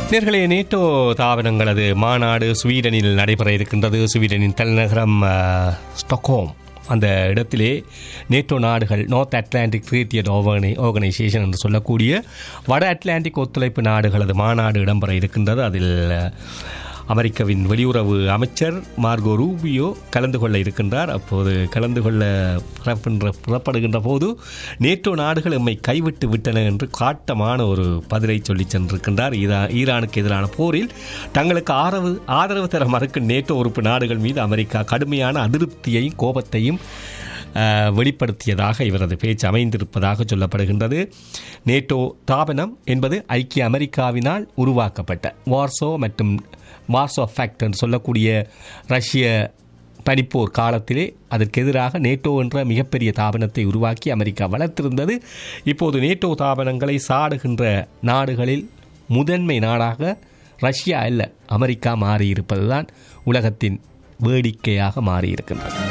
நேர்களே நேட்டோ தாவரங்களது மாநாடு ஸ்வீடனில் நடைபெற இருக்கின்றது ஸ்வீடனின் தலைநகரம் அஹ், ஸ்டாக்ஹோம் அந்த இடத்திலே நேட்டோ நாடுகள் North Atlantic treaty organ organisation என்று சொல்லக்கூடிய வட அட்லாண்டிக் ஒத்துழைப்பு நாடுகளது மாநாடு இடம்பெற இருக்கின்றது அதில் அஹ், அமெரிக்காவின் வெளியுறவு அமைச்சர் மார்கோ ரூபியோ கலந்து கொள்ள இருக்கின்றார் அப்போது கலந்து கொள்ள புறப்படுகின்ற புறப்படுகின்ற போது நேட்டோ நாடுகள் எம்மை கைவிட்டு விட்டன என்று காட்டமான ஒரு பதிலை சொல்லி சென்றிருக்கின்றார் ஈரா ஈரானுக்கு எதிரான போரில் தங்களுக்கு ஆதரவு ஆதரவு தர மறுக்கும் நேட்டோ உறுப்பு நாடுகள் மீது அமெரிக்கா கடுமையான அதிருப்தியையும் கோபத்தையும் அஹ், வெளிப்படுத்தியதாக இவரது பேச்சு அமைந்திருப்பதாக சொல்லப்படுகின்றது நேட்டோ தாபனம் என்பது ஐக்கிய அமெரிக்காவினால் உருவாக்கப்பட்ட வார்சோ மற்றும் வார்சோ ஃபேக்ட் என்று சொல்லக்கூடிய ரஷ்ய பனிப்போர் காலத்திலே அதற்கு எதிராக நேட்டோ என்ற மிகப்பெரிய தாபனத்தை உருவாக்கி அமெரிக்கா வளர்த்திருந்தது இப்போது நேட்டோ தாபனங்களை சாடுகின்ற நாடுகளில் முதன்மை நாடாக ரஷ்யா அல்ல அமெரிக்கா மாறியிருப்பதுதான் உலகத்தின் வேடிக்கையாக மாறியிருக்கின்றது